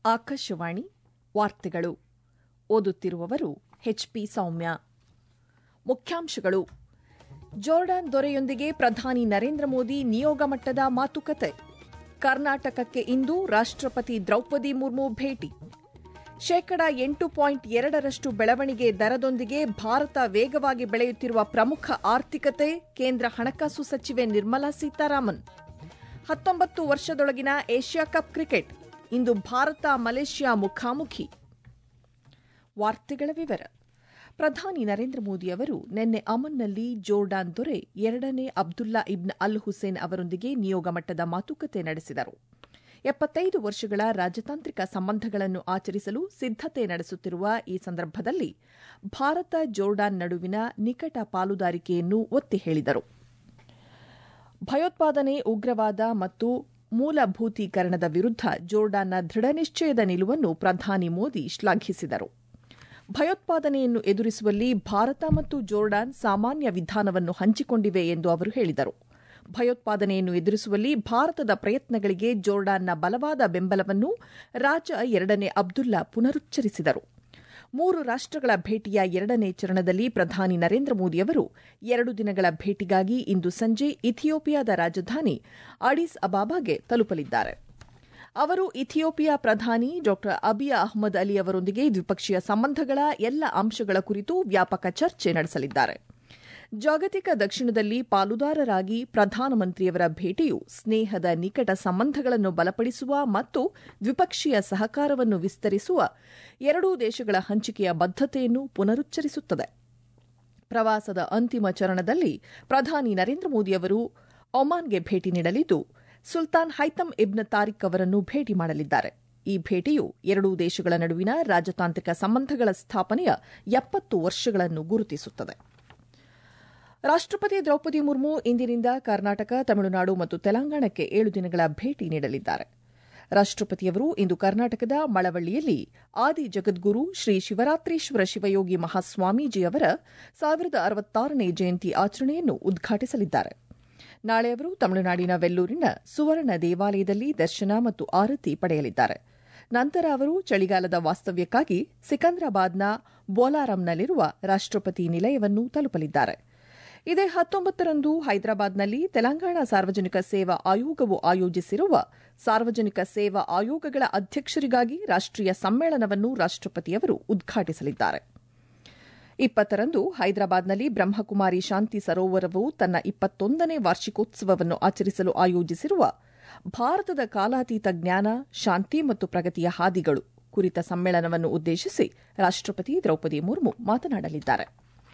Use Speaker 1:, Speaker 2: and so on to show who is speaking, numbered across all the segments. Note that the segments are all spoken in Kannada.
Speaker 1: ಆಕಾಶವಾಣಿ ವಾರ್ತೆಗಳು ಓದುತ್ತಿರುವವರು ಎಚ್ಪಿ ಸೌಮ್ಯ ಮುಖ್ಯಾಂಶಗಳು ಜೋರ್ಡಾನ್ ದೊರೆಯೊಂದಿಗೆ ಪ್ರಧಾನಿ ನರೇಂದ್ರ ಮೋದಿ ನಿಯೋಗ ಮಟ್ಟದ ಮಾತುಕತೆ ಕರ್ನಾಟಕಕ್ಕೆ ಇಂದು ರಾಷ್ಟ್ರಪತಿ ದ್ರೌಪದಿ ಮುರ್ಮು ಭೇಟಿ ಶೇಕಡ ಎಂಟು ಪಾಯಿಂಟ್ ಎರಡರಷ್ಟು ಬೆಳವಣಿಗೆ ದರದೊಂದಿಗೆ ಭಾರತ ವೇಗವಾಗಿ ಬೆಳೆಯುತ್ತಿರುವ ಪ್ರಮುಖ ಆರ್ಥಿಕತೆ ಕೇಂದ್ರ ಹಣಕಾಸು ಸಚಿವೆ ನಿರ್ಮಲಾ ಸೀತಾರಾಮನ್ ಹತ್ತೊಂಬತ್ತು ವರ್ಷದೊಳಗಿನ ಏಷ್ಯಾ ಕಪ್ ಕ್ರಿಕೆಟ್ ಇಂದು ಭಾರತ ಮಲೇಷ್ಯಾ ಮುಖಾಮುಖಿ ವಾರ್ತೆಗಳ ವಿವರ ಪ್ರಧಾನಿ ನರೇಂದ್ರ ಮೋದಿ ಅವರು ನಿನ್ನೆ ಅಮನ್ನಲ್ಲಿ ಜೋರ್ಡಾನ್ ದೊರೆ ಎರಡನೇ ಅಬ್ದುಲ್ಲಾ ಇಬ್ನ್ ಅಲ್ ಹುಸೇನ್ ಅವರೊಂದಿಗೆ ನಿಯೋಗ ಮಟ್ಟದ ಮಾತುಕತೆ ನಡೆಸಿದರು ಎಪ್ಪತ್ತೈದು ವರ್ಷಗಳ ರಾಜತಾಂತ್ರಿಕ ಸಂಬಂಧಗಳನ್ನು ಆಚರಿಸಲು ಸಿದ್ದತೆ ನಡೆಸುತ್ತಿರುವ ಈ ಸಂದರ್ಭದಲ್ಲಿ ಭಾರತ ಜೋರ್ಡಾನ್ ನಡುವಿನ ನಿಕಟ ಪಾಲುದಾರಿಕೆಯನ್ನು ಒತ್ತಿ ಹೇಳಿದರು ಭಯೋತ್ಪಾದನೆ ಉಗ್ರವಾದ ಮತ್ತು ಮೂಲಭೂತೀಕರಣದ ವಿರುದ್ಧ ಜೋರ್ಡಾನ್ನ ದೃಢನಿಶ್ಚಯದ ನಿಲುವನ್ನು ಪ್ರಧಾನಿ ಮೋದಿ ಶ್ಲಾಘಿಸಿದರು ಭಯೋತ್ಪಾದನೆಯನ್ನು ಎದುರಿಸುವಲ್ಲಿ ಭಾರತ ಮತ್ತು ಜೋರ್ಡಾನ್ ಸಾಮಾನ್ಯ ವಿಧಾನವನ್ನು ಹಂಚಿಕೊಂಡಿವೆ ಎಂದು ಅವರು ಹೇಳಿದರು ಭಯೋತ್ಪಾದನೆಯನ್ನು ಎದುರಿಸುವಲ್ಲಿ ಭಾರತದ ಪ್ರಯತ್ನಗಳಿಗೆ ಜೋರ್ಡಾನ್ನ ಬಲವಾದ ಬೆಂಬಲವನ್ನು ರಾಜ ಎರಡನೇ ಅಬ್ದುಲ್ಲಾ ಪುನರುಚ್ಚರಿಸಿದರು ಮೂರು ರಾಷ್ಟಗಳ ಭೇಟಿಯ ಎರಡನೇ ಚರಣದಲ್ಲಿ ಪ್ರಧಾನಿ ನರೇಂದ್ರ ಮೋದಿ ಅವರು ಎರಡು ದಿನಗಳ ಭೇಟಿಗಾಗಿ ಇಂದು ಸಂಜೆ ಇಥಿಯೋಪಿಯಾದ ರಾಜಧಾನಿ ಅಡಿಸ್ ಅಬಾಬಾಗೆ ತಲುಪಲಿದ್ದಾರೆ ಅವರು ಇಥಿಯೋಪಿಯಾ ಪ್ರಧಾನಿ ಡಾ ಅಬಿಯ ಅಹ್ಮದ್ ಅಲಿ ಅವರೊಂದಿಗೆ ದ್ವಿಪಕ್ಷೀಯ ಸಂಬಂಧಗಳ ಎಲ್ಲ ಅಂಶಗಳ ಕುರಿತು ವ್ಯಾಪಕ ಚರ್ಚೆ ನಡೆಸಲಿದ್ದಾರೆ ಜಾಗತಿಕ ದಕ್ಷಿಣದಲ್ಲಿ ಪಾಲುದಾರರಾಗಿ ಪ್ರಧಾನಮಂತ್ರಿಯವರ ಭೇಟಿಯು ಸ್ನೇಹದ ನಿಕಟ ಸಂಬಂಧಗಳನ್ನು ಬಲಪಡಿಸುವ ಮತ್ತು ದ್ವಿಪಕ್ಷೀಯ ಸಹಕಾರವನ್ನು ವಿಸ್ತರಿಸುವ ಎರಡೂ ದೇಶಗಳ ಹಂಚಿಕೆಯ ಬದ್ದತೆಯನ್ನು ಪುನರುಚ್ಚರಿಸುತ್ತದೆ ಪ್ರವಾಸದ ಅಂತಿಮ ಚರಣದಲ್ಲಿ ಪ್ರಧಾನಿ ನರೇಂದ್ರ ಮೋದಿ ಅವರು ಒಮಾನ್ಗೆ ಭೇಟಿ ನೀಡಲಿದ್ದು ಸುಲ್ತಾನ್ ಹೈತಮ್ ಇಬ್ನ್ ತಾರಿಕ್ ಅವರನ್ನು ಭೇಟಿ ಮಾಡಲಿದ್ದಾರೆ ಈ ಭೇಟಿಯು ಎರಡೂ ದೇಶಗಳ ನಡುವಿನ ರಾಜತಾಂತ್ರಿಕ ಸಂಬಂಧಗಳ ಸ್ಥಾಪನೆಯ ಎಪ್ಪತ್ತು ವರ್ಷಗಳನ್ನು ಗುರುತಿಸುತ್ತದೆ ರಾಷ್ಟಪತಿ ದ್ರೌಪದಿ ಮುರ್ಮು ಇಂದಿನಿಂದ ಕರ್ನಾಟಕ ತಮಿಳುನಾಡು ಮತ್ತು ತೆಲಂಗಾಣಕ್ಕೆ ಏಳು ದಿನಗಳ ಭೇಟಿ ನೀಡಲಿದ್ದಾರೆ ರಾಷ್ಟಪತಿಯವರು ಇಂದು ಕರ್ನಾಟಕದ ಮಳವಳ್ಳಿಯಲ್ಲಿ ಆದಿ ಜಗದ್ಗುರು ಶ್ರೀ ಶಿವರಾತ್ರೀಶ್ವರ ಶಿವಯೋಗಿ ಮಹಾಸ್ವಾಮೀಜಿ ಅವರ ಸಾವಿರದ ಅರವತ್ತಾರನೇ ಜಯಂತಿ ಆಚರಣೆಯನ್ನು ಉದ್ಘಾಟಿಸಲಿದ್ದಾರೆ ನಾಳೆ ಅವರು ತಮಿಳುನಾಡಿನ ವೆಲ್ಲೂರಿನ ಸುವರ್ಣ ದೇವಾಲಯದಲ್ಲಿ ದರ್ಶನ ಮತ್ತು ಆರತಿ ಪಡೆಯಲಿದ್ದಾರೆ ನಂತರ ಅವರು ಚಳಿಗಾಲದ ವಾಸ್ತವ್ಯಕ್ಕಾಗಿ ಸಿಕಂದ್ರಾಬಾದ್ನ ಬೋಲಾರಂನಲ್ಲಿರುವ ರಾಷ್ಟಪತಿ ನಿಲಯವನ್ನು ತಲುಪಲಿದ್ದಾರೆ ಇದೇ ಹತ್ತೊಂಬತ್ತರಂದು ಹೈದರಾಬಾದ್ನಲ್ಲಿ ತೆಲಂಗಾಣ ಸಾರ್ವಜನಿಕ ಸೇವಾ ಆಯೋಗವು ಆಯೋಜಿಸಿರುವ ಸಾರ್ವಜನಿಕ ಸೇವಾ ಆಯೋಗಗಳ ಅಧ್ಯಕ್ಷರಿಗಾಗಿ ರಾಷ್ಟೀಯ ಸಮ್ಮೇಳನವನ್ನು ರಾಷ್ಟಪತಿಯವರು ಉದ್ಘಾಟಿಸಲಿದ್ದಾರೆ ಇಪ್ಪತ್ತರಂದು ಹೈದರಾಬಾದ್ನಲ್ಲಿ ಬ್ರಹ್ಮಕುಮಾರಿ ಶಾಂತಿ ಸರೋವರವು ತನ್ನ ಇಪ್ಪತ್ತೊಂದನೇ ವಾರ್ಷಿಕೋತ್ಸವವನ್ನು ಆಚರಿಸಲು ಆಯೋಜಿಸಿರುವ ಭಾರತದ ಕಾಲಾತೀತ ಜ್ಞಾನ ಶಾಂತಿ ಮತ್ತು ಪ್ರಗತಿಯ ಹಾದಿಗಳು ಕುರಿತ ಸಮ್ಮೇಳನವನ್ನು ಉದ್ದೇಶಿಸಿ ರಾಷ್ಟಪತಿ ದ್ರೌಪದಿ ಮುರ್ಮು ಮಾತನಾಡಲಿದ್ದಾರೆ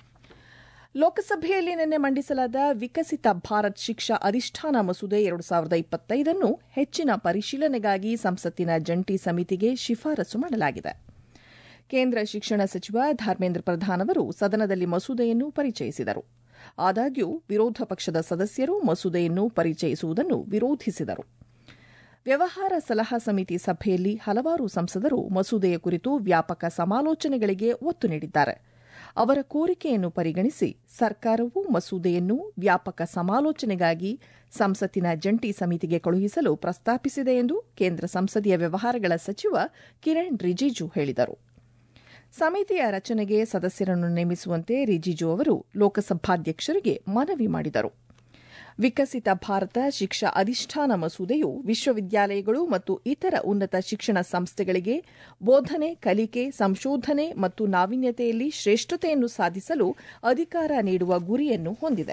Speaker 1: ಲೋಕಸಭೆಯಲ್ಲಿ ನಿನ್ನೆ ಮಂಡಿಸಲಾದ ವಿಕಸಿತ ಭಾರತ್ ಶಿಕ್ಷಾ ಅಧಿಷ್ಠಾನ ಮಸೂದೆ ಎರಡು ಸಾವಿರದ ಇಪ್ಪತ್ತೈದನ್ನು ಹೆಚ್ಚಿನ ಪರಿಶೀಲನೆಗಾಗಿ ಸಂಸತ್ತಿನ ಜಂಟಿ ಸಮಿತಿಗೆ ಶಿಫಾರಸು ಮಾಡಲಾಗಿದೆ ಕೇಂದ್ರ ಶಿಕ್ಷಣ ಸಚಿವ ಧರ್ಮೇಂದ್ರ ಪ್ರಧಾನ್ ಅವರು ಸದನದಲ್ಲಿ ಮಸೂದೆಯನ್ನು ಪರಿಚಯಿಸಿದರು ಆದಾಗ್ಯೂ ವಿರೋಧ ಪಕ್ಷದ ಸದಸ್ಯರು ಮಸೂದೆಯನ್ನು ಪರಿಚಯಿಸುವುದನ್ನು ವಿರೋಧಿಸಿದರು ವ್ಯವಹಾರ ಸಲಹಾ ಸಮಿತಿ ಸಭೆಯಲ್ಲಿ ಹಲವಾರು ಸಂಸದರು ಮಸೂದೆಯ ಕುರಿತು ವ್ಯಾಪಕ ಸಮಾಲೋಚನೆಗಳಿಗೆ ಒತ್ತು ನೀಡಿದ್ದಾರೆ ಅವರ ಕೋರಿಕೆಯನ್ನು ಪರಿಗಣಿಸಿ ಸರ್ಕಾರವು ಮಸೂದೆಯನ್ನು ವ್ಯಾಪಕ ಸಮಾಲೋಚನೆಗಾಗಿ ಸಂಸತ್ತಿನ ಜಂಟಿ ಸಮಿತಿಗೆ ಕಳುಹಿಸಲು ಪ್ರಸ್ತಾಪಿಸಿದೆ ಎಂದು ಕೇಂದ್ರ ಸಂಸದೀಯ ವ್ಯವಹಾರಗಳ ಸಚಿವ ಕಿರಣ್ ರಿಜಿಜು ಹೇಳಿದರು ಸಮಿತಿಯ ರಚನೆಗೆ ಸದಸ್ಯರನ್ನು ನೇಮಿಸುವಂತೆ ರಿಜಿಜು ಅವರು ಲೋಕಸಭಾಧ್ಯಕ್ಷರಿಗೆ ಮನವಿ ಮಾಡಿದರು ವಿಕಸಿತ ಭಾರತ ಶಿಕ್ಷಾ ಅಧಿಷ್ಠಾನ ಮಸೂದೆಯು ವಿಶ್ವವಿದ್ಯಾಲಯಗಳು ಮತ್ತು ಇತರ ಉನ್ನತ ಶಿಕ್ಷಣ ಸಂಸ್ಥೆಗಳಿಗೆ ಬೋಧನೆ ಕಲಿಕೆ ಸಂಶೋಧನೆ ಮತ್ತು ನಾವೀನ್ಯತೆಯಲ್ಲಿ ಶ್ರೇಷ್ಠತೆಯನ್ನು ಸಾಧಿಸಲು ಅಧಿಕಾರ ನೀಡುವ ಗುರಿಯನ್ನು ಹೊಂದಿದೆ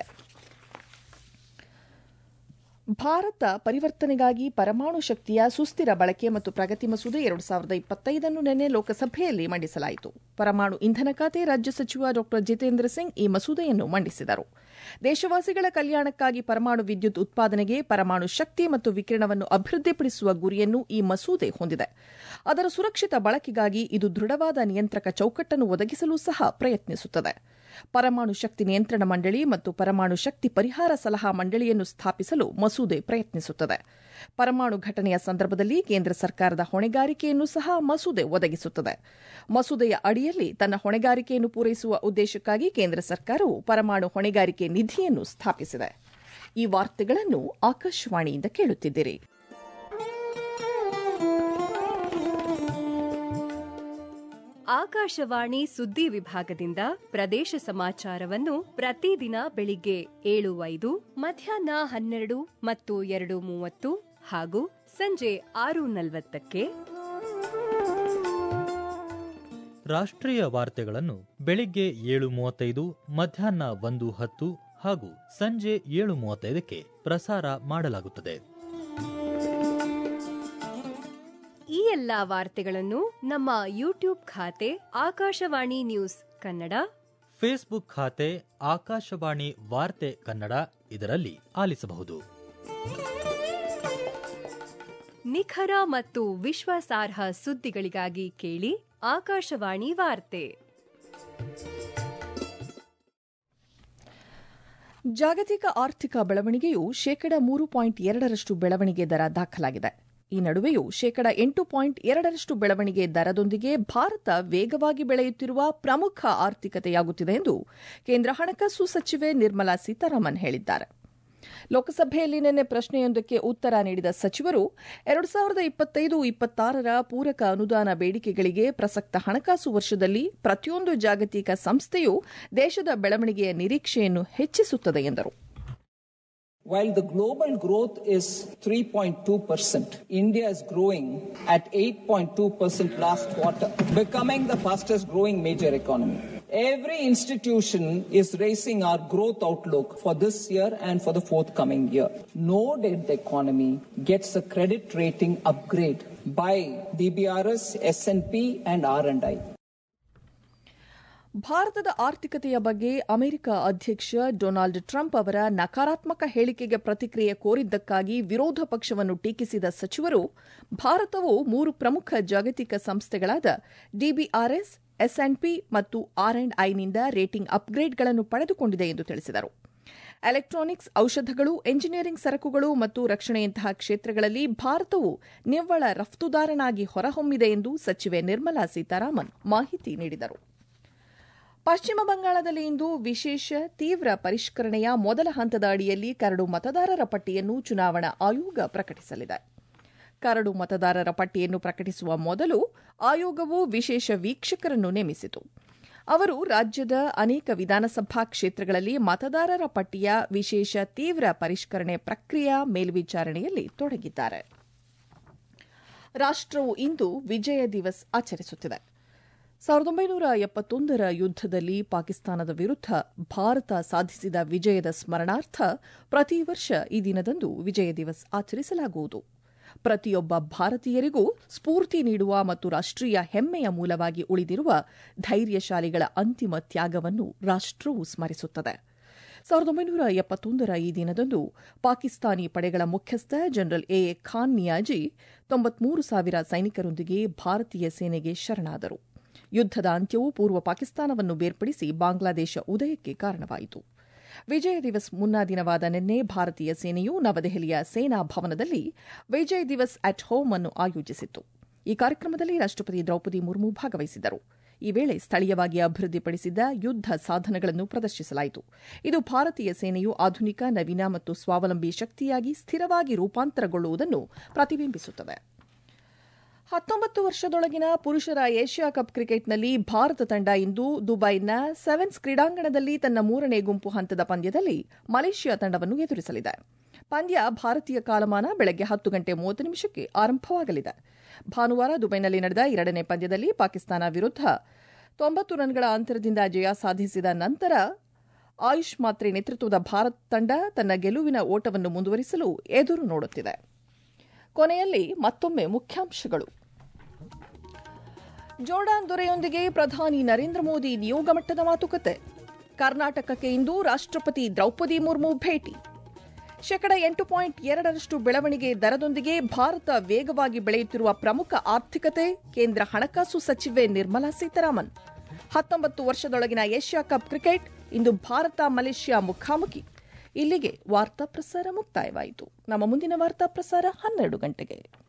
Speaker 1: ಭಾರತ ಪರಿವರ್ತನೆಗಾಗಿ ಪರಮಾಣು ಶಕ್ತಿಯ ಸುಸ್ಥಿರ ಬಳಕೆ ಮತ್ತು ಪ್ರಗತಿ ಮಸೂದೆ ಎರಡು ಸಾವಿರದ ಇಪ್ಪತ್ತೈದನ್ನು ನಿನ್ನೆ ಲೋಕಸಭೆಯಲ್ಲಿ ಮಂಡಿಸಲಾಯಿತು ಪರಮಾಣು ಇಂಧನ ಖಾತೆ ರಾಜ್ಯ ಸಚಿವ ಡಾ ಜಿತೇಂದ್ರ ಸಿಂಗ್ ಈ ಮಸೂದೆಯನ್ನು ಮಂಡಿಸಿದರು ದೇಶವಾಸಿಗಳ ಕಲ್ಯಾಣಕ್ಕಾಗಿ ಪರಮಾಣು ವಿದ್ಯುತ್ ಉತ್ಪಾದನೆಗೆ ಪರಮಾಣು ಶಕ್ತಿ ಮತ್ತು ವಿಕಿರಣವನ್ನು ಅಭಿವೃದ್ಧಿಪಡಿಸುವ ಗುರಿಯನ್ನು ಈ ಮಸೂದೆ ಹೊಂದಿದೆ ಅದರ ಸುರಕ್ಷಿತ ಬಳಕೆಗಾಗಿ ಇದು ದೃಢವಾದ ನಿಯಂತ್ರಕ ಚೌಕಟ್ಟನ್ನು ಒದಗಿಸಲು ಸಹ ಪ್ರಯತ್ನಿಸುತ್ತದೆ ಪರಮಾಣು ಶಕ್ತಿ ನಿಯಂತ್ರಣ ಮಂಡಳಿ ಮತ್ತು ಪರಮಾಣು ಶಕ್ತಿ ಪರಿಹಾರ ಸಲಹಾ ಮಂಡಳಿಯನ್ನು ಸ್ಥಾಪಿಸಲು ಮಸೂದೆ ಪ್ರಯತ್ನಿಸುತ್ತದೆ ಪರಮಾಣು ಘಟನೆಯ ಸಂದರ್ಭದಲ್ಲಿ ಕೇಂದ್ರ ಸರ್ಕಾರದ ಹೊಣೆಗಾರಿಕೆಯನ್ನು ಸಹ ಮಸೂದೆ ಒದಗಿಸುತ್ತದೆ ಮಸೂದೆಯ ಅಡಿಯಲ್ಲಿ ತನ್ನ ಹೊಣೆಗಾರಿಕೆಯನ್ನು ಪೂರೈಸುವ ಉದ್ದೇಶಕ್ಕಾಗಿ ಕೇಂದ್ರ ಸರ್ಕಾರವು ಪರಮಾಣು ಹೊಣೆಗಾರಿಕೆ ನಿಧಿಯನ್ನು ಸ್ಥಾಪಿಸಿದೆ ಈ ವಾರ್ತೆಗಳನ್ನು ಆಕಾಶವಾಣಿಯಿಂದ ಕೇಳುತ್ತಿದ್ದೀರಿ
Speaker 2: ಆಕಾಶವಾಣಿ ಸುದ್ದಿ ವಿಭಾಗದಿಂದ ಪ್ರದೇಶ ಸಮಾಚಾರವನ್ನು ಪ್ರತಿದಿನ ಬೆಳಿಗ್ಗೆ ಏಳು ಐದು ಮಧ್ಯಾಹ್ನ ಹನ್ನೆರಡು ಮತ್ತು ಎರಡು ಮೂವತ್ತು ಹಾಗೂ ಸಂಜೆ ಆರು ನಲವತ್ತಕ್ಕೆ
Speaker 3: ರಾಷ್ಟ್ರೀಯ ವಾರ್ತೆಗಳನ್ನು ಬೆಳಿಗ್ಗೆ ಏಳು ಮೂವತ್ತೈದು ಮಧ್ಯಾಹ್ನ ಒಂದು ಹತ್ತು ಹಾಗೂ ಸಂಜೆ ಏಳು ಮೂವತ್ತೈದಕ್ಕೆ ಪ್ರಸಾರ ಮಾಡಲಾಗುತ್ತದೆ
Speaker 2: ಈ ಎಲ್ಲಾ ವಾರ್ತೆಗಳನ್ನು ನಮ್ಮ ಯೂಟ್ಯೂಬ್ ಖಾತೆ ಆಕಾಶವಾಣಿ ನ್ಯೂಸ್ ಕನ್ನಡ
Speaker 3: ಫೇಸ್ಬುಕ್ ಖಾತೆ ಆಕಾಶವಾಣಿ ವಾರ್ತೆ ಕನ್ನಡ ಇದರಲ್ಲಿ ಆಲಿಸಬಹುದು
Speaker 2: ನಿಖರ ಮತ್ತು ವಿಶ್ವಾಸಾರ್ಹ ಸುದ್ದಿಗಳಿಗಾಗಿ ಕೇಳಿ ಆಕಾಶವಾಣಿ ವಾರ್ತೆ
Speaker 1: ಜಾಗತಿಕ ಆರ್ಥಿಕ ಬೆಳವಣಿಗೆಯು ಶೇಕಡ ಮೂರು ಪಾಯಿಂಟ್ ಎರಡರಷ್ಟು ಬೆಳವಣಿಗೆ ದರ ದಾಖಲಾಗಿದೆ ಈ ನಡುವೆಯೂ ಶೇಕಡ ಎಂಟು ಪಾಯಿಂಟ್ ಎರಡರಷ್ಟು ಬೆಳವಣಿಗೆ ದರದೊಂದಿಗೆ ಭಾರತ ವೇಗವಾಗಿ ಬೆಳೆಯುತ್ತಿರುವ ಪ್ರಮುಖ ಆರ್ಥಿಕತೆಯಾಗುತ್ತಿದೆ ಎಂದು ಕೇಂದ್ರ ಹಣಕಾಸು ಸಚಿವೆ ನಿರ್ಮಲಾ ಸೀತಾರಾಮನ್ ಹೇಳಿದ್ದಾರೆ ಲೋಕಸಭೆಯಲ್ಲಿ ನಿನ್ನೆ ಪ್ರಶ್ನೆಯೊಂದಕ್ಕೆ ಉತ್ತರ ನೀಡಿದ ಸಚಿವರು ಎರಡು ಸಾವಿರದ ಇಪ್ಪತ್ತೈದು ಇಪ್ಪತ್ತಾರರ ಪೂರಕ ಅನುದಾನ ಬೇಡಿಕೆಗಳಿಗೆ ಪ್ರಸಕ್ತ ಹಣಕಾಸು ವರ್ಷದಲ್ಲಿ ಪ್ರತಿಯೊಂದು ಜಾಗತಿಕ ಸಂಸ್ಥೆಯು ದೇಶದ ಬೆಳವಣಿಗೆಯ ನಿರೀಕ್ಷೆಯನ್ನು ಹೆಚ್ಚಿಸುತ್ತದೆ ಎಂದರು
Speaker 4: While the global growth is 3.2%, India is growing at 8.2% last quarter, becoming the fastest growing major economy. Every institution is raising our growth outlook for this year and for the forthcoming year. No debt economy gets a credit rating upgrade by DBRS, S&P and R&I.
Speaker 1: ಭಾರತದ ಆರ್ಥಿಕತೆಯ ಬಗ್ಗೆ ಅಮೆರಿಕ ಅಧ್ಯಕ್ಷ ಡೊನಾಲ್ಡ್ ಟ್ರಂಪ್ ಅವರ ನಕಾರಾತ್ಮಕ ಹೇಳಿಕೆಗೆ ಪ್ರತಿಕ್ರಿಯೆ ಕೋರಿದ್ದಕ್ಕಾಗಿ ವಿರೋಧ ಪಕ್ಷವನ್ನು ಟೀಕಿಸಿದ ಸಚಿವರು ಭಾರತವು ಮೂರು ಪ್ರಮುಖ ಜಾಗತಿಕ ಸಂಸ್ಥೆಗಳಾದ ಡಿಬಿಆರ್ಎಸ್ ಎಸ್ಎನ್ಪಿ ಮತ್ತು ಆರ್ ಅಂಡ್ ಐನಿಂದ ರೇಟಿಂಗ್ ಅಪ್ಗ್ರೇಡ್ಗಳನ್ನು ಪಡೆದುಕೊಂಡಿದೆ ಎಂದು ತಿಳಿಸಿದರು ಎಲೆಕ್ಟ್ರಾನಿಕ್ಸ್ ಔಷಧಗಳು ಎಂಜಿನಿಯರಿಂಗ್ ಸರಕುಗಳು ಮತ್ತು ರಕ್ಷಣೆಯಂತಹ ಕ್ಷೇತ್ರಗಳಲ್ಲಿ ಭಾರತವು ನಿವ್ವಳ ರಫ್ತುದಾರನಾಗಿ ಹೊರಹೊಮ್ಮಿದೆ ಎಂದು ಸಚಿವೆ ನಿರ್ಮಲಾ ಸೀತಾರಾಮನ್ ಮಾಹಿತಿ ನೀಡಿದರು ಪಶ್ಚಿಮ ಬಂಗಾಳದಲ್ಲಿ ಇಂದು ವಿಶೇಷ ತೀವ್ರ ಪರಿಷ್ಕರಣೆಯ ಮೊದಲ ಹಂತದ ಅಡಿಯಲ್ಲಿ ಕರಡು ಮತದಾರರ ಪಟ್ಟಿಯನ್ನು ಚುನಾವಣಾ ಆಯೋಗ ಪ್ರಕಟಿಸಲಿದೆ ಕರಡು ಮತದಾರರ ಪಟ್ಟಿಯನ್ನು ಪ್ರಕಟಿಸುವ ಮೊದಲು ಆಯೋಗವು ವಿಶೇಷ ವೀಕ್ಷಕರನ್ನು ನೇಮಿಸಿತು ಅವರು ರಾಜ್ಯದ ಅನೇಕ ವಿಧಾನಸಭಾ ಕ್ಷೇತ್ರಗಳಲ್ಲಿ ಮತದಾರರ ಪಟ್ಟಿಯ ವಿಶೇಷ ತೀವ್ರ ಪರಿಷ್ಕರಣೆ ಪ್ರಕ್ರಿಯೆ ಮೇಲ್ವಿಚಾರಣೆಯಲ್ಲಿ ತೊಡಗಿದ್ದಾರೆ ರಾಷ್ಟವು ಇಂದು ವಿಜಯ ದಿವಸ್ ಆಚರಿಸುತ್ತಿದೆ ಸಾವಿರದ ಒಂಬೈನೂರ ಎಪ್ಪತ್ತೊಂದರ ಯುದ್ದದಲ್ಲಿ ಪಾಕಿಸ್ತಾನದ ವಿರುದ್ಧ ಭಾರತ ಸಾಧಿಸಿದ ವಿಜಯದ ಸ್ಮರಣಾರ್ಥ ಪ್ರತಿ ವರ್ಷ ಈ ದಿನದಂದು ವಿಜಯ ದಿವಸ್ ಆಚರಿಸಲಾಗುವುದು ಪ್ರತಿಯೊಬ್ಬ ಭಾರತೀಯರಿಗೂ ಸ್ಫೂರ್ತಿ ನೀಡುವ ಮತ್ತು ರಾಷ್ಟೀಯ ಹೆಮ್ಮೆಯ ಮೂಲವಾಗಿ ಉಳಿದಿರುವ ಧೈರ್ಯಶಾಲಿಗಳ ಅಂತಿಮ ತ್ಯಾಗವನ್ನು ರಾಷ್ಟವು ಸ್ಮರಿಸುತ್ತದೆ ಸಾವಿರದ ಒಂಬೈನೂರ ಎಪ್ಪತ್ತೊಂದರ ಈ ದಿನದಂದು ಪಾಕಿಸ್ತಾನಿ ಪಡೆಗಳ ಮುಖ್ಯಸ್ಥ general A A Khan Niazi ತೊಂಬತ್ಮೂರು ಸಾವಿರ ಸೈನಿಕರೊಂದಿಗೆ ಭಾರತೀಯ ಸೇನೆಗೆ ಶರಣಾದರು ಯುದ್ದದ ಅಂತ್ಯವು ಪೂರ್ವ ಪಾಕಿಸ್ತಾನವನ್ನು ಬೇರ್ಪಡಿಸಿ ಬಾಂಗ್ಲಾದೇಶ ಉದಯಕ್ಕೆ ಕಾರಣವಾಯಿತು ವಿಜಯ ದಿವಸ್ ಮುನ್ನಾ ದಿನವಾದ ನಿನ್ನೆ ಭಾರತೀಯ ಸೇನೆಯು ನವದೆಹಲಿಯ ಸೇನಾ ಭವನದಲ್ಲಿ ವಿಜಯ್ ದಿವಸ್ ಅಟ್ ಹೋಮ್ ಅನ್ನು ಆಯೋಜಿಸಿತ್ತು ಈ ಕಾರ್ಯಕ್ರಮದಲ್ಲಿ ರಾಷ್ಟಪತಿ ದ್ರೌಪದಿ ಮುರ್ಮು ಭಾಗವಹಿಸಿದ್ದರು ಈ ವೇಳೆ ಸ್ಥಳೀಯವಾಗಿ ಅಭಿವೃದ್ಧಿಪಡಿಸಿದ್ದ ಯುದ್ದ ಸಾಧನಗಳನ್ನು ಪ್ರದರ್ಶಿಸಲಾಯಿತು ಇದು ಭಾರತೀಯ ಸೇನೆಯು ಆಧುನಿಕ ನವೀನ ಮತ್ತು ಸ್ವಾವಲಂಬಿ ಶಕ್ತಿಯಾಗಿ ಸ್ಥಿರವಾಗಿ ರೂಪಾಂತರಗೊಳ್ಳುವುದನ್ನು ಪ್ರತಿಬಿಂಬಿಸುತ್ತದೆ ಹತ್ತೊಂಬತ್ತು ವರ್ಷದೊಳಗಿನ ಪುರುಷರ ಏಷ್ಯಾ ಕಪ್ ಕ್ರಿಕೆಟ್ನಲ್ಲಿ ಭಾರತ ತಂಡ ಇಂದು ದುಬೈನ ಸೆವೆನ್ಸ್ ಕ್ರೀಡಾಂಗಣದಲ್ಲಿ ತನ್ನ ಮೂರನೇ ಗುಂಪು ಹಂತದ ಪಂದ್ಯದಲ್ಲಿ ಮಲೇಷ್ಯಾ ತಂಡವನ್ನು ಎದುರಿಸಲಿದೆ ಪಂದ್ಯ ಭಾರತೀಯ ಕಾಲಮಾನ ಬೆಳಗ್ಗೆ ಹತ್ತು ಗಂಟೆ ಮೂವತ್ತು ನಿಮಿಷಕ್ಕೆ ಆರಂಭವಾಗಲಿದೆ ಭಾನುವಾರ ದುಬೈನಲ್ಲಿ ನಡೆದ ಎರಡನೇ ಪಂದ್ಯದಲ್ಲಿ ಪಾಕಿಸ್ತಾನ ವಿರುದ್ಧ ತೊಂಬತ್ತು ರನ್ಗಳ ಅಂತರದಿಂದ ಜಯ ಸಾಧಿಸಿದ ನಂತರ ಆಯುಷ್ ಮಾತ್ರೆ ನೇತೃತ್ವದ ಭಾರತ ತಂಡ ತನ್ನ ಗೆಲುವಿನ ಓಟವನ್ನು ಮುಂದುವರಿಸಲು ಎದುರು ನೋಡುತ್ತಿದೆ ಕೊನೆಯಲ್ಲಿ ಮತ್ತೊಮ್ಮೆ ಮುಖ್ಯಾಂಶಗಳು ಜೋರ್ಡಾನ್ ದೊರೆಯೊಂದಿಗೆ ಪ್ರಧಾನಿ ನರೇಂದ್ರ ಮೋದಿ ನಿಯೋಗ ಮಟ್ಟದ ಮಾತುಕತೆ ಕರ್ನಾಟಕಕ್ಕೆ ಇಂದು ರಾಷ್ಟ್ರಪತಿ ದ್ರೌಪದಿ ಮುರ್ಮು ಭೇಟಿ ಶೇಕಡ ಎಂಟು ಪಾಯಿಂಟ್ ಎರಡರಷ್ಟು ಬೆಳವಣಿಗೆ ದರದೊಂದಿಗೆ ಭಾರತ ವೇಗವಾಗಿ ಬೆಳೆಯುತ್ತಿರುವ ಪ್ರಮುಖ ಆರ್ಥಿಕತೆ ಕೇಂದ್ರ ಹಣಕಾಸು ಸಚಿವೆ ನಿರ್ಮಲಾ ಸೀತಾರಾಮನ್ ಹತ್ತೊಂಬತ್ತು ವರ್ಷದೊಳಗಿನ ಏಷ್ಯಾ ಕಪ್ ಕ್ರಿಕೆಟ್ ಇಂದು ಭಾರತ ಮಲೇಷ್ಯಾ ಮುಖಾಮುಖಿ ಇಲ್ಲಿಗೆ ವಾರ್ತಾ ಪ್ರಸಾರ ಮುಕ್ತಾಯವಾಯಿತು ನಮ್ಮ ಮುಂದಿನ ವಾರ್ತಾ ಪ್ರಸಾರ ಹನ್ನೆರಡು ಗಂಟೆಗೆ